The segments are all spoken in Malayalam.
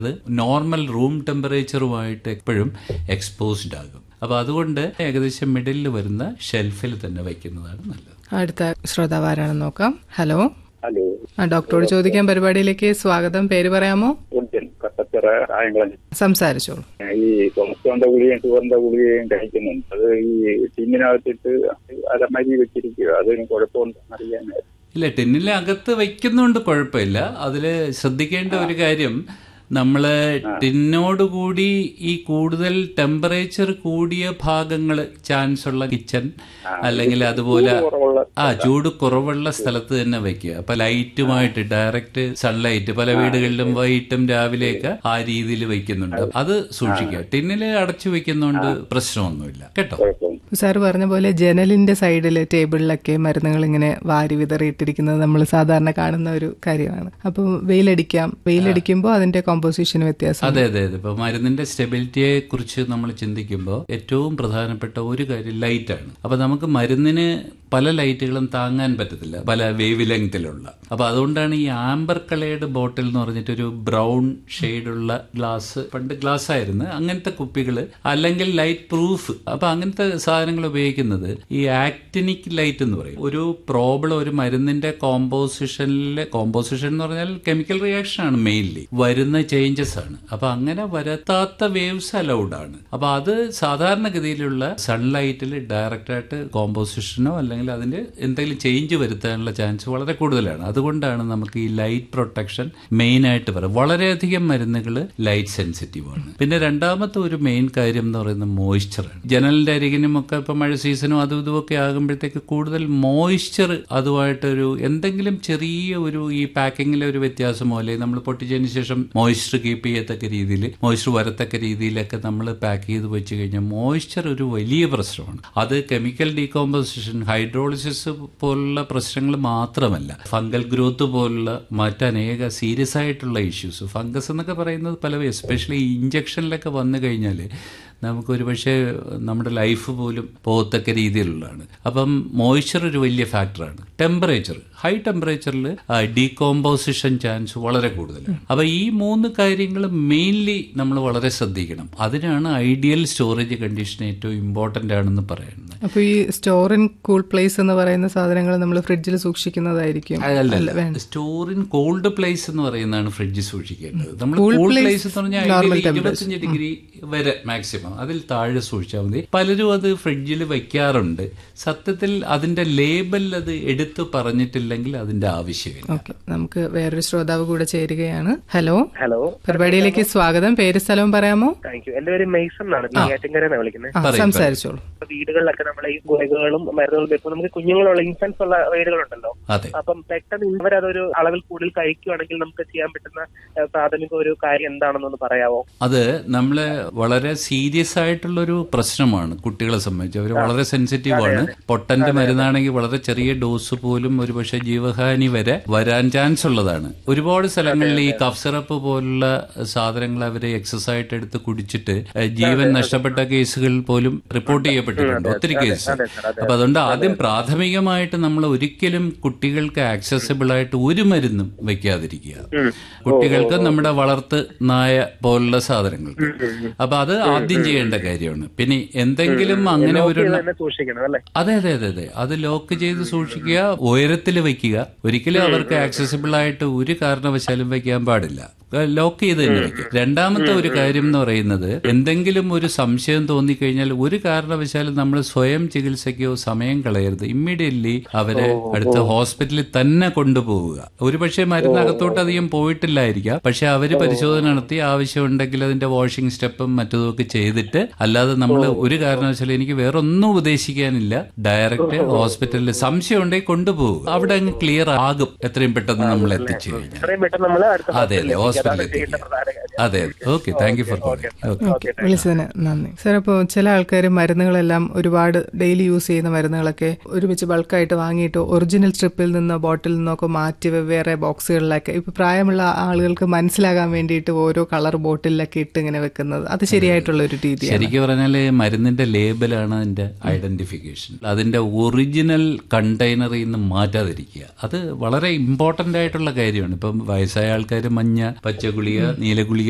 അത് നോർമൽ റൂം ടെമ്പറേച്ചറുമായിട്ട് എപ്പോഴും എക്സ്പോസ്ഡ് ആകും അപ്പോൾ അതുകൊണ്ട് ഏകദേശം മിഡിലിൽ വരുന്ന ഷെൽഫിൽ തന്നെ വയ്ക്കുന്നതാണ് നല്ലത് അടുത്ത ശ്രോതാവ് ആരാണെന്ന് നോക്കാം ഹലോ ഹലോ ആ ഡോക്ടറോട് ചോദിക്കാൻ പരിപാടിയിലേക്ക് സ്വാഗതം പേര് പറയാമോ ഉജ്ജൻ കട്ടച്ചിറ കായംകുളം സംസാരിച്ചോളൂ ഈ കൊളസ്ട്രോളിന്റെ ഗുളികയും ഷുഗറിന്റെ ഗുളികയും കഴിക്കുന്നുണ്ട് അത് ഈ ടിന്നിനകത്തിട്ട് അലമരി വെച്ചിരിക്കുക അതിന് കുഴപ്പമുണ്ടെന്ന് അറിയാനായിരുന്നു ഇല്ല ടിന്നിലെ അകത്ത് വയ്ക്കുന്നതുകൊണ്ട് കുഴപ്പമില്ല അതിൽ ശ്രദ്ധിക്കേണ്ട ഒരു കാര്യം നമ്മൾ ടിന്നോടുകൂടി ഈ കൂടുതൽ ടെമ്പറേച്ചർ കൂടിയ ഭാഗങ്ങൾ ചാൻസ് ഉള്ള കിച്ചൺ അല്ലെങ്കിൽ അതുപോലെ കുറവുള്ള ആ ചൂട് കുറവുള്ള സ്ഥലത്ത് തന്നെ വെക്കുക അപ്പൊ ലൈറ്റുമായിട്ട് ഡയറക്റ്റ് സൺലൈറ്റ് പല വീടുകളിലും വൈകിട്ടും രാവിലെയൊക്കെ ആ രീതിയിൽ വെക്കുന്നുണ്ട് അത് സൂക്ഷിക്കുക ടിന്നിൽ അടച്ചു വെക്കുന്നതുകൊണ്ട് പ്രശ്നമൊന്നുമില്ല കേട്ടോ കുഴപ്പം സാർ പറഞ്ഞ പോലെ ജനലിന്റെ സൈഡിൽ ടേബിളിലൊക്കെ മരുന്നുകൾ ഇങ്ങനെ വാരി വിതറിയിട്ടിരിക്കുന്നത് നമ്മൾ സാധാരണ കാണുന്ന ഒരു കാര്യമാണ് അപ്പോൾ വെയിലടിക്കാം വെയിലടിക്കുമ്പോൾ അതിന്റെ കോമ്പോസിഷൻ വ്യത്യാസം അതെ അതെ അതെ ഇപ്പൊ മരുന്നിന്റെ സ്റ്റെബിലിറ്റിയെ കുറിച്ച് നമ്മൾ ചിന്തിക്കുമ്പോൾ ഏറ്റവും പ്രധാനപ്പെട്ട ഒരു കാര്യം ലൈറ്റാണ് അപ്പൊ നമുക്ക് മരുന്നിന് പല ലൈറ്റുകളും താങ്ങാൻ പറ്റത്തില്ല പല വേവ് ലെങ്തിലുള്ള അപ്പൊ അതുകൊണ്ടാണ് ഈ ആംബർ കളേർഡ് ബോട്ടിൽ എന്ന് പറഞ്ഞിട്ട് ഒരു ബ്രൗൺ ഷെയ്ഡുള്ള ഗ്ലാസ് പണ്ട് ഗ്ലാസ് ആയിരുന്നു അങ്ങനത്തെ കുപ്പികൾ അല്ലെങ്കിൽ ലൈറ്റ് പ്രൂഫ് അപ്പൊ അങ്ങനത്തെ സാധനങ്ങൾ ഉപയോഗിക്കുന്നത് ഈ ആക്ടിനിക് ലൈറ്റ് എന്ന് പറയും ഒരു പ്രോബ്ലം ഒരു മരുന്നിന്റെ കോമ്പോസിഷനിലെ കോമ്പോസിഷൻ എന്ന് പറഞ്ഞാൽ കെമിക്കൽ റിയാക്ഷൻ ആണ് മെയിൻലി വരുന്ന ചേഞ്ചസ് ആണ് അപ്പൊ അങ്ങനെ വരത്താത്ത വേവ്സ് അലൗഡ് ആണ് അപ്പൊ അത് സാധാരണഗതിയിലുള്ള സൺലൈറ്റിൽ ഡയറക്റ്റ് ആയിട്ട് കോമ്പോസിഷനോ അല്ലെങ്കിൽ അതിന്റെ എന്തെങ്കിലും ചേഞ്ച് വരുത്താനുള്ള ചാൻസ് വളരെ കൂടുതലാണ് അതുകൊണ്ടാണ് നമുക്ക് ഈ ലൈറ്റ് പ്രൊട്ടക്ഷൻ മെയിൻ ആയിട്ട് പറയാം വളരെയധികം മരുന്നുകൾ ലൈറ്റ് സെൻസിറ്റീവ് ആണ് പിന്നെ രണ്ടാമത്തെ ഒരു മെയിൻ കാര്യം എന്ന് പറയുന്നത് മോയ്സ്ചറാണ് ജനലിന്റെ അരികിനും ഒക്കെ ഇപ്പൊ മഴ സീസണും അതും ഇതും ഒക്കെ ആകുമ്പോഴത്തേക്ക് കൂടുതൽ മോയ്സ്ചർ അതുമായിട്ടൊരു എന്തെങ്കിലും ചെറിയ ഒരു ഈ പാക്കിങ്ങിലെ ഒരു വ്യത്യാസമോ അല്ലെങ്കിൽ നമ്മൾ പൊട്ടിച്ചതിന് ശേഷം മോയ്സ്ചർ കീപ്പ് ചെയ്യത്തക്ക രീതിയിൽ മോയ്സ്ചർ വരത്തക്ക രീതിയിലൊക്കെ നമ്മൾ പാക്ക് ചെയ്ത് വെച്ച് കഴിഞ്ഞാൽ മോയ്സ്ചർ ഒരു വലിയ പ്രശ്നമാണ് അത് കെമിക്കൽ ഡീകോമ്പോസിഷൻ ഹൈഡ്രോളിസിസ് പോലുള്ള പ്രശ്നങ്ങൾ മാത്രമല്ല ഫംഗൽ ഗ്രോത്ത് പോലുള്ള മറ്റനേക സീരിയസ് ആയിട്ടുള്ള ഇഷ്യൂസ് ഫംഗസ് എന്നൊക്കെ പറയുന്നത് പല എസ്പെഷ്യലി ഇഞ്ചക്ഷനിലൊക്കെ വന്നു കഴിഞ്ഞാൽ നമുക്കൊരു പക്ഷേ നമ്മുടെ ലൈഫ് പോലും പോകത്തക്ക രീതിയിലുള്ളതാണ് അപ്പം മോയ്സ്ചർ ഒരു വലിയ ഫാക്ടറാണ് ടെമ്പറേച്ചർ ഹൈ ടെമ്പറേച്ചറിൽ ഡീകോമ്പോസിഷൻ ചാൻസ് വളരെ കൂടുതലാണ് അപ്പം ഈ മൂന്ന് കാര്യങ്ങൾ മെയിൻലി നമ്മൾ വളരെ ശ്രദ്ധിക്കണം അതിനാണ് ഐഡിയൽ സ്റ്റോറേജ് കണ്ടീഷൻ ഏറ്റവും ഇമ്പോർട്ടൻ്റ് ആണെന്ന് പറയുന്നത് അപ്പൊ ഈ സ്റ്റോർ ഇൻ കൂൾ പ്ലേസ് എന്ന് പറയുന്ന സാധനങ്ങൾ നമ്മൾ ഫ്രിഡ്ജിൽ സൂക്ഷിക്കുന്നതായിരിക്കും അല്ല സ്റ്റോർ ഇൻ കോൾഡ് പ്ലേസ് എന്ന് പറയുന്നതാണ് ഫ്രിഡ്ജ് സൂക്ഷിക്കേണ്ടത് നമ്മൾ കൂൾ പ്ലേസ് എന്ന് പറഞ്ഞാൽ ഇരുപത്തിയഞ്ച് ഡിഗ്രി വരെ മാക്സിമം അതിൽ താഴെ സൂക്ഷിച്ചാൽ മതി പലരും അത് ഫ്രിഡ്ജിൽ വെക്കാറുണ്ട് സത്യത്തിൽ അതിന്റെ ലേബൽ അത് എടുത്തു പറഞ്ഞിട്ടില്ലെങ്കിൽ അതിന്റെ ആവശ്യമില്ല ഓക്കെ നമുക്ക് വേറൊരു ശ്രോതാവ് കൂടെ ചേരുകയാണ് ഹലോ ഹലോ പരിപാടിയിലേക്ക് സ്വാഗതം പേര് സ്ഥലവും പറയാമോ താങ്ക് യു എന്റെ പേര് മെയ്സൺ എന്നാണ് നെയ്യാറ്റിൻകരയാണ് വിളിക്കുന്നത് ആ സംസാരിച്ചോളൂ ഇപ്പൊ വീടുകളിലൊക്കെ നമ്മളെ ഈ ഗുളികകളും മരുന്നുകളും വെക്കുമ്പോൾ നമുക്ക് കുഞ്ഞുങ്ങളുള്ള ഇൻഫൻസ് ഉള്ള വീടുകളുണ്ടല്ലോ അതെ അപ്പം പെട്ടെന്ന് ഇവരതൊരു അളവിൽ കൂടുതൽ കഴിക്കുകയാണെങ്കിൽ നമുക്ക് ചെയ്യാൻ പറ്റുന്ന ഏഹ്, പ്രാഥമിക ഒരു കാര്യം എന്താണെന്നൊന്ന് പറയാവോ അത് നമ്മള് വളരെ സീരിയസ് ആയിട്ടുള്ള ഒരു പ്രശ്നമാണ് കുട്ടികളെ സംബന്ധിച്ച് അവർ വളരെ സെൻസിറ്റീവ് ആണ് പൊട്ടന്റെ മരുന്നാണെങ്കിൽ വളരെ ചെറിയ ഡോസ് പോലും ഒരുപക്ഷെ ജീവഹാനി വരെ വരാൻ ചാൻസ് ഉള്ളതാണ് ഒരുപാട് സ്ഥലങ്ങളിൽ ഈ കഫ് സിറപ്പ് പോലുള്ള സാധനങ്ങൾ അവരെ എക്സസ് ആയിട്ട് എടുത്ത് കുടിച്ചിട്ട് ഏഹ്, ജീവൻ നഷ്ടപ്പെട്ട കേസുകൾ പോലും റിപ്പോർട്ട് ചെയ്യപ്പെട്ടിട്ടുണ്ട് ഒത്തിരി കേസ് അപ്പൊ അതുകൊണ്ട് ആദ്യം പ്രാഥമികമായിട്ട് നമ്മൾ ഒരിക്കലും കുട്ടികൾക്ക് ആക്സസിബിൾ ആയിട്ട് ഒരു മരുന്നും വെക്കാതിരിക്കുക കുട്ടികൾക്ക് നമ്മുടെ വളർത്ത് നായ പോലുള്ള സാധനങ്ങൾക്ക് അപ്പൊ അത് ആദ്യം ചെയ്യേണ്ട കാര്യമാണ് പിന്നെ എന്തെങ്കിലും അങ്ങനെ ഒരു ഇത് തന്നെ സൂക്ഷിക്കണം അല്ലെ അതെ അതെ അതെ അതെ അത് ലോക്ക് ചെയ്ത് സൂക്ഷിക്കുക ഉയരത്തിൽ വെക്കുക ഒരിക്കലും അവർക്ക് ആക്സസിബിൾ ആയിട്ട് ഒരു കാരണവശാലും വെക്കാൻ പാടില്ല ലോക്ക് ചെയ്ത് തന്നെ വെക്കുക രണ്ടാമത്തെ ഒരു കാര്യം എന്ന് പറയുന്നത് എന്തെങ്കിലും ഒരു സംശയം തോന്നിക്കഴിഞ്ഞാൽ ഒരു കാരണവശാലും നമ്മൾ സ്വയം ചികിത്സയ്ക്കോ സമയം കളയരുത് ഇമ്മീഡിയറ്റ്ലി അവരെ അടുത്ത ഹോസ്പിറ്റലിൽ തന്നെ കൊണ്ടുപോവുക ഒരുപക്ഷെ മരുന്നകത്തോട്ട് അധികം പോയിട്ടില്ലായിരിക്കാം പക്ഷെ അവര് പരിശോധന നടത്തി ആവശ്യമുണ്ടെങ്കിൽ അതിന്റെ വാഷിംഗ് സ്റ്റെപ്പും മറ്റതുമൊക്കെ ചെയ്തിട്ട് അല്ലാതെ നമ്മൾ ഒരു കാരണവശാലും എനിക്ക് വേറെ ഒന്നും ഉപദേശിക്കാനില്ല ഡയറക്റ്റ് ഹോസ്പിറ്റലിൽ സംശയം ഉണ്ടെങ്കിൽ കൊണ്ടുപോകുക അവിടെ അങ്ങ് ക്ലിയർ ആകും എത്രയും പെട്ടെന്ന് നമ്മൾ എത്തിച്ചു കഴിഞ്ഞാൽ എത്രയും പെട്ടെന്ന് നമ്മൾ അടുത്ത അതെ അതെ ഹോസ്പിറ്റലിൽ ചെയ്യേണ്ട പ്രധാന കാര്യം അതെ okay thank you for calling okay okay വിളിച്ചതിന് നന്ദി സാർ അപ്പോൾ ചില ആൾക്കാർ മരുന്നുകളെല്ലാം ഒരുപാട് ഡെയിലി യൂസ് ചെയ്യുന്ന മരുന്നുകളൊക്കെ ഒരുമിച്ച് ബൾക്കായിട്ട് വാങ്ങിയിട്ട് ഒറിജിനൽ സ്ട്രിപ്പിൽ നിന്നോ ബോട്ടിൽ നിന്നോ ഒക്കെ മാറ്റി വെവ്വേറെ ബോക്സുകളിലൊക്കെ ഇപ്പൊ പ്രായമുള്ള ആളുകൾക്ക് മനസ്സിലാകാൻ വേണ്ടിയിട്ട് ഓരോ കളർ ബോട്ടിലൊക്കെ ഇട്ട് ഇങ്ങനെ വെക്കുന്നത് അത് ശരിയായിട്ടുള്ള ഒരു രീതിയാണ് ശരിക്കും പറഞ്ഞാല് മരുന്നിന്റെ ലേബലാണ് അതിന്റെ ഐഡന്റിഫിക്കേഷൻ അതിന്റെ ഒറിജിനൽ കണ്ടെയ്നറിൽ നിന്ന് മാറ്റാതിരിക്കുക അത് വളരെ ഇമ്പോർട്ടന്റ് ആയിട്ടുള്ള കാര്യമാണ് ഇപ്പം വയസ്സായ ആൾക്കാർ മഞ്ഞ പച്ച ഗുളിക നീല ഗുളിക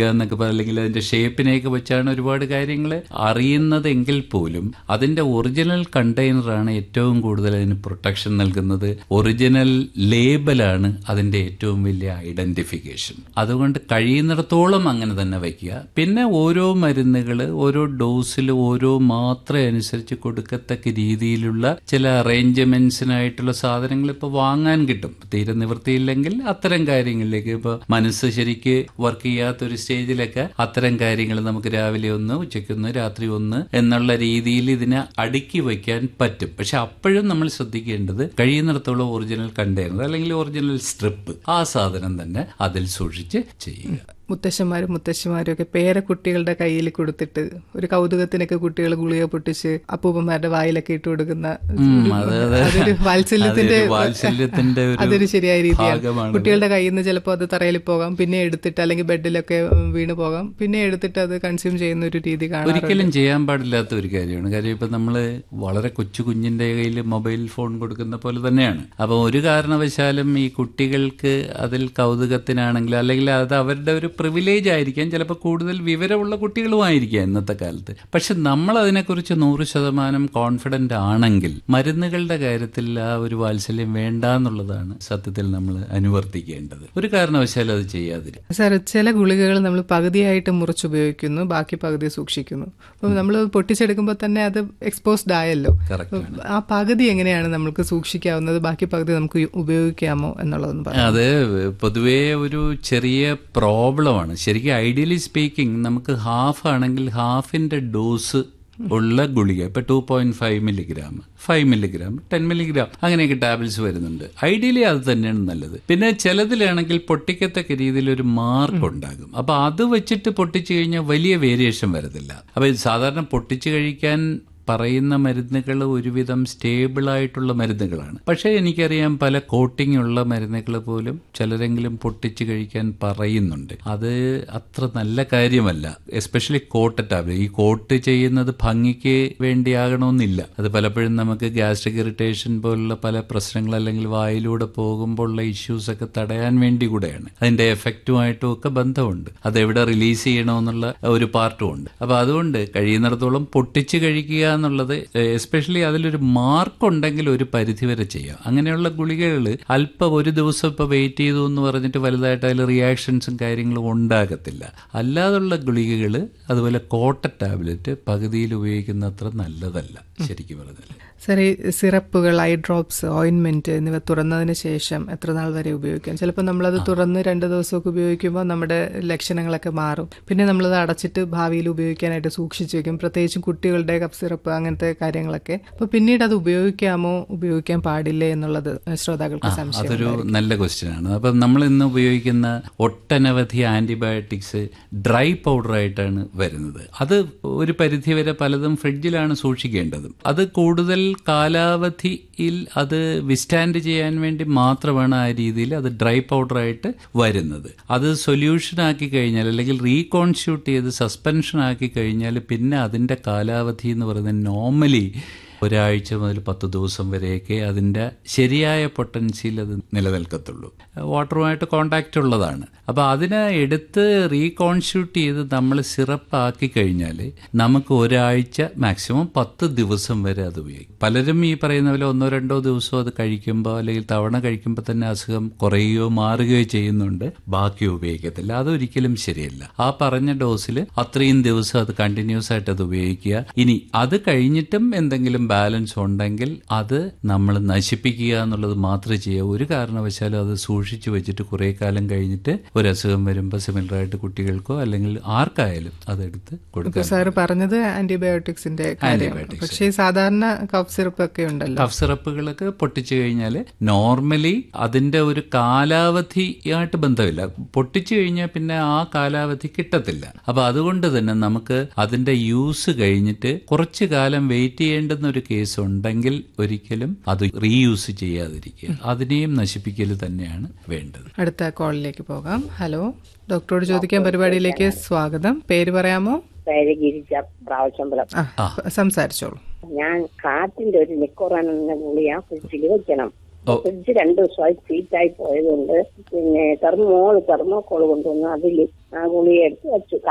ഗുളിക എന്നൊക്കെ പറ- അല്ലെങ്കിൽ അതിന്റെ ഷേപ്പിനെയൊക്കെ വെച്ചാണ് ഒരുപാട് കാര്യങ്ങൾ അറിയുന്നത് എങ്കിൽ പോലും അതിന്റെ ഒറിജിനൽ കണ്ടെയ്നറാണ് ഏറ്റവും കൂടുതൽ അതിന് പ്രൊട്ടക്ഷൻ നൽകുന്നത് ഒറിജിനൽ ലേബലാണ് അതിന്റെ ഏറ്റവും വലിയ ഐഡന്റിഫിക്കേഷൻ അതുകൊണ്ട് കഴിയുന്നിടത്തോളം അങ്ങനെ തന്നെ വയ്ക്കുക പിന്നെ ഓരോ മരുന്നുകൾ ഓരോ ഡോസിൽ ഓരോ മാത്ര അനുസരിച്ച് കൊടുക്കത്തക്ക രീതിയിലുള്ള ചില അറേഞ്ച്മെന്റ്സിനായിട്ടുള്ള സാധനങ്ങൾ ഇപ്പോൾ വാങ്ങാൻ കിട്ടും തീരെ നിവൃത്തിയില്ലെങ്കിൽ അത്തരം കാര്യങ്ങളിലേക്ക് ഇപ്പോൾ മനസ്സ് ശരിക്ക് വർക്ക് ചെയ്യാത്ത ഒരു സ്റ്റേജിലൊക്കെ അത്തരം കാര്യങ്ങൾ നമുക്ക് രാവിലെ ഒന്ന് ഉച്ചയ്ക്കൊന്ന് രാത്രി ഒന്ന് എന്നുള്ള രീതിയിൽ ഇതിനെ അടുക്കി വയ്ക്കാൻ പറ്റും പക്ഷെ അപ്പോഴും നമ്മൾ ശ്രദ്ധിക്കേണ്ടത് കഴിയുന്നിടത്തോളം ഒറിജിനൽ കണ്ടെയ്നർ അല്ലെങ്കിൽ ഒറിജിനൽ സ്ട്രിപ്പ് ആ സാധനം തന്നെ അതിൽ സൂക്ഷിച്ച് ചെയ്യുക മുത്തശ്ശന്മാരും മുത്തശ്ശിമാരും ഒക്കെ പേരക്കുട്ടികളുടെ കയ്യിൽ കൊടുത്തിട്ട് ഒരു കൗതുകത്തിനൊക്കെ കുട്ടികൾ ഗുളിക പൊട്ടിച്ച് അപ്പൂപ്പന്മാരുടെ വായിലൊക്കെ ഇട്ട് കൊടുക്കുന്ന ഒരു- അതെ, അതെ. അതൊരു വാത്സല്യത്തിന്റെ അതൊരു വാത്സല്യത്തിന്റെ ഒരു അതൊരു ശരിയായ രീതിയാണ് ഭാഗമാണത്. കുട്ടികളുടെ കയ്യിൽ നിന്ന് ചിലപ്പോൾ അത് തറയിൽ പോകാം പിന്നെ എടുത്തിട്ട് അല്ലെങ്കിൽ ബെഡിലൊക്കെ വീണ് പോകാം പിന്നെ എടുത്തിട്ട് അത് കൺസ്യൂം ചെയ്യുന്ന ഒരു രീതി കാണാം ഒരിക്കലും ചെയ്യാൻ പാടില്ലാത്ത ഒരു കാര്യമാണ് കാര്യം ഇപ്പൊ നമ്മള് വളരെ കൊച്ചു കുഞ്ഞിന്റെ കയ്യിൽ മൊബൈൽ ഫോൺ കൊടുക്കുന്ന പോലെ തന്നെയാണ് അപ്പൊ ഒരു കാരണവശാലും ഈ കുട്ടികൾക്ക് അതിൽ കൗതുകത്തിനാണെങ്കിൽ അല്ലെങ്കിൽ അത് അവരുടെ ഒരു പ്രിവിലേജ് ആയിരിക്കാം ചിലപ്പോൾ കൂടുതൽ വിവരമുള്ള കുട്ടികളുമായിരിക്കാം ഇന്നത്തെ കാലത്ത് പക്ഷെ നമ്മൾ അതിനെക്കുറിച്ച് നൂറ് ശതമാനം കോൺഫിഡന്റ് ആണെങ്കിൽ മരുന്നുകളുടെ കാര്യത്തിൽ ആ ഒരു വാത്സല്യം വേണ്ട എന്നുള്ളതാണ് സത്യത്തിൽ നമ്മൾ അനുവർത്തിക്കേണ്ടത് ഒരു കാരണവശാലും അത് ചെയ്യാതിരിക്കും സാർ ചില ഗുളികകൾ നമ്മൾ പകുതിയായിട്ട് മുറിച്ചുപയോഗിക്കുന്നു ബാക്കി പകുതി സൂക്ഷിക്കുന്നു അപ്പം നമ്മൾ പൊട്ടിച്ചെടുക്കുമ്പോൾ തന്നെ അത് എക്സ്പോസ്ഡ് ആയല്ലോ Correct അപ്പം ആ പകുതി എങ്ങനെയാണ് നമുക്ക് സൂക്ഷിക്കാവുന്നത് ബാക്കി പകുതി നമുക്ക് ഉപയോഗിക്കാമോ എന്നുള്ളതെന്ന് പറയാം അത് പൊതുവേ ഒരു ചെറിയ പ്രോബ്ലമാണ് ശരിക്കും ഐഡിയലി സ്പീക്കിംഗ് നമുക്ക് ഹാഫ് ആണെങ്കിൽ ഹാഫിന്റെ ഡോസ് ഉള്ള ഗുളിക ഇപ്പൊ two point five milligram five milligram ten milligram അങ്ങനെയൊക്കെ ടാബ്ലറ്റ്സ് വരുന്നുണ്ട് ഐഡിയലി അത് തന്നെയാണ് നല്ലത് പിന്നെ ചിലതിലാണെങ്കിൽ പൊട്ടിക്കത്തക്ക രീതിയിൽ ഒരു മാർക്ക് ഉണ്ടാകും അപ്പൊ അത് വെച്ചിട്ട് പൊട്ടിച്ചു കഴിഞ്ഞാൽ വലിയ വേരിയേഷൻ വരത്തില്ല അപ്പൊ ഇത് സാധാരണ പൊട്ടിച്ചു കഴിക്കാൻ പറയുന്ന മരുന്നുകൾ ഒരുവിധം സ്റ്റേബിൾ ആയിട്ടുള്ള മരുന്നുകളാണ് പക്ഷേ എനിക്കറിയാം പല കോട്ടിംഗ് ഉള്ള മരുന്നുകൾ പോലും ചിലരെങ്കിലും പൊട്ടിച്ച് കഴിക്കാൻ പറയുന്നുണ്ട് അത് അത്ര നല്ല കാര്യമല്ല എസ്പെഷ്യലി കോട്ട് ടാബ്ലറ്റ് ഈ കോട്ട് ചെയ്യുന്നത് ഭംഗിക്ക് വേണ്ടിയാകണമെന്നില്ല അത് പലപ്പോഴും നമുക്ക് ഗ്യാസ്ട്രിക് ഇറിറ്റേഷൻ പോലുള്ള പല പ്രശ്നങ്ങൾ അല്ലെങ്കിൽ വായിലൂടെ പോകുമ്പോൾ ഉള്ള ഇഷ്യൂസ് ഒക്കെ തടയാൻ വേണ്ടി കൂടെയാണ് അതിന്റെ എഫക്റ്റുമായിട്ടും ഒക്കെ ബന്ധമുണ്ട് അത് എവിടെ റിലീസ് ചെയ്യണമെന്നുള്ള ഒരു പാർട്ടും ഉണ്ട് അപ്പൊ അതുകൊണ്ട് കഴിയുന്നിടത്തോളം പൊട്ടിച്ച് കഴിക്കുക എന്നുള്ളത് എസ്പെഷ്യലി അതിലൊരു മാർക്ക് ഉണ്ടെങ്കിൽ ഒരു പരിധി വരെ ചെയ്യാം അങ്ങനെയുള്ള ഗുളികകൾ അല്പം ഒരു ദിവസം ഇപ്പൊ വെയിറ്റ് ചെയ്തു എന്ന് പറഞ്ഞിട്ട് വലുതായിട്ട് അതിൽ റിയാക്ഷൻസും കാര്യങ്ങളും ഉണ്ടാകത്തില്ല അല്ലാതുള്ള ഗുളികകൾ അതുപോലെ കോട്ട ടാബ്ലറ്റ് പകുതിയിൽ ഉപയോഗിക്കുന്ന അത്ര നല്ലതല്ല ശരിക്കും പറഞ്ഞാൽ സാർ ഈ സിറപ്പുകൾ ഐ ഡ്രോപ്സ് ഓയിൻമെന്റ് എന്നിവ തുറന്നതിന് ശേഷം എത്ര നാൾ വരെ ഉപയോഗിക്കാം ചിലപ്പോൾ നമ്മളത് തുറന്ന് രണ്ട് ദിവസമൊക്കെ ഉപയോഗിക്കുമ്പോൾ നമ്മുടെ ലക്ഷണങ്ങളൊക്കെ മാറും പിന്നെ നമ്മളത് അടച്ചിട്ട് ഭാവിയിൽ ഉപയോഗിക്കാനായിട്ട് സൂക്ഷിച്ചു വെക്കും പ്രത്യേകിച്ചും കുട്ടികളുടെ കപ്പ് സിറപ്പ് അങ്ങനത്തെ കാര്യങ്ങളൊക്കെ അപ്പോൾ പിന്നീട് അത് ഉപയോഗിക്കാമോ ഉപയോഗിക്കാൻ പാടില്ലേ എന്നുള്ളത് ശ്രോതാക്കൾക്ക് സംശയം അതൊരു നല്ല ക്വസ്റ്റ്യൻ ആണ് അപ്പം നമ്മൾ ഇന്ന് ഉപയോഗിക്കുന്ന ഒട്ടനവധി ആന്റിബയോട്ടിക്സ് ഡ്രൈ പൗഡർ ആയിട്ടാണ് വരുന്നത് അത് ഒരു പരിധി വരെ പലതും ഫ്രിഡ്ജിലാണ് സൂക്ഷിക്കേണ്ടതും അത് കൂടുതൽ കാലാവധിയിൽ അത് വിസ്റ്റാൻഡ് ചെയ്യാൻ വേണ്ടി മാത്രമാണ് ആ രീതിയിൽ അത് ഡ്രൈ പൗഡർ ആയിട്ട് വരുന്നത് അത് സൊല്യൂഷൻ ആക്കി കഴിഞ്ഞാൽ അല്ലെങ്കിൽ റീകോൺസ്റ്റിറ്റ്യൂട്ട് ചെയ്ത് സസ്പെൻഷൻ ആക്കി കഴിഞ്ഞാൽ പിന്നെ അതിന്റെ കാലാവധി എന്ന് പറയുന്നത് നോർമലി ഒരാഴ്ച മുതൽ പത്ത് ദിവസം വരെയൊക്കെ അതിൻ്റെ ശരിയായ പൊട്ടൻഷ്യൽ അത് നിലനിൽക്കത്തുള്ളൂ വാട്ടറുമായിട്ട് കോണ്ടാക്റ്റ് ഉള്ളതാണ് അപ്പോൾ അതിനെ എടുത്ത് റീകോൺസ്റ്റിറ്റ്യൂട്ട് ചെയ്ത് നമ്മൾ സിറപ്പ് ആക്കി കഴിഞ്ഞാൽ നമുക്ക് ഒരാഴ്ച മാക്സിമം പത്ത് ദിവസം വരെ അത് ഉപയോഗിക്കും പലരും ഈ പറയുന്ന പോലെ ഒന്നോ രണ്ടോ ദിവസം അത് കഴിക്കുമ്പോൾ അല്ലെങ്കിൽ തവണ കഴിക്കുമ്പോൾ തന്നെ അസുഖം കുറയുകയോ മാറുകയോ ചെയ്യുന്നുണ്ട് ബാക്കി ഉപയോഗിക്കത്തില്ല അതൊരിക്കലും ശരിയല്ല ആ പറഞ്ഞ ഡോസിൽ അത്രയും ദിവസം അത് കണ്ടിന്യൂസ് ആയിട്ട് അത് ഉപയോഗിക്കുക ഇനി അത് കഴിഞ്ഞിട്ടും എന്തെങ്കിലും ബാലൻസ് ഉണ്ടെങ്കിൽ അത് നമ്മൾ നശിപ്പിക്കുക എന്നുള്ളത് മാത്രമേ ചെയ്യാവൂ ഒരു കാരണവശാലും അത് സൂക്ഷിച്ചു വെച്ചിട്ട് കുറെ കാലം കഴിഞ്ഞിട്ട് ഒരു അസുഖം വരുമ്പോൾ സിമിലർ ആയിട്ട് കുട്ടികൾക്കോ അല്ലെങ്കിൽ ആർക്കായാലും അതെടുത്ത് കൊടുക്കാം സാറ് പറഞ്ഞത് ആന്റിബയോട്ടിക്സിന്റെ കാര്യമാണ് പക്ഷേ ഈ സാധാരണ കഫ് സിറപ്പ് ഒക്കെ ഉണ്ടല്ലോ കഫ് സിറപ്പുകളൊക്കെ പൊട്ടിച്ചു കഴിഞ്ഞാൽ നോർമലി അതിന്റെ ഒരു കാലാവധിയായിട്ട് ബന്ധമില്ല പൊട്ടിച്ചു കഴിഞ്ഞാൽ പിന്നെ ആ കാലാവധി കിട്ടത്തില്ല അപ്പൊ അതുകൊണ്ട് തന്നെ നമുക്ക് അതിന്റെ യൂസ് കഴിഞ്ഞിട്ട് കുറച്ചു കാലം വെയിറ്റ് ചെയ്യേണ്ടുന്ന ഒരു കേസ് ഉണ്ടെങ്കിൽ ഒരിക്കലും അത് റീയൂസ് ചെയ്യാതിരിക്കുക അതിനെയും നശിപ്പിക്കൽ തന്നെയാണ് വേണ്ടത് അടുത്ത കോളിലേക്ക് പോകാം ഹലോ ഡോക്ടറോട് ചോദിക്കാൻ പരിപാടിയിലേക്ക് സ്വാഗതം പേര് പറയാമോ പേര് ഗിരിജ പ്രാവശ്യമ്പലം ആ സംസാരിച്ചോളൂ ഞാൻ കാറ്റിന്റെ ഒരു നിക്കോറാൻ എന്ന ഗുളിയ ഫ്രിഡ്ജിൽ വെക്കണം ഓ. ഫ്രിഡ്ജ് രണ്ടു ദിവസമായി ചീറ്റായി പോയതുകൊണ്ട് പിന്നെ തെർമോള് തെർമോക്കോള് കൊണ്ടുവന്ന് അതിൽ ആ ഗുളിക എടുത്ത് വെച്ചു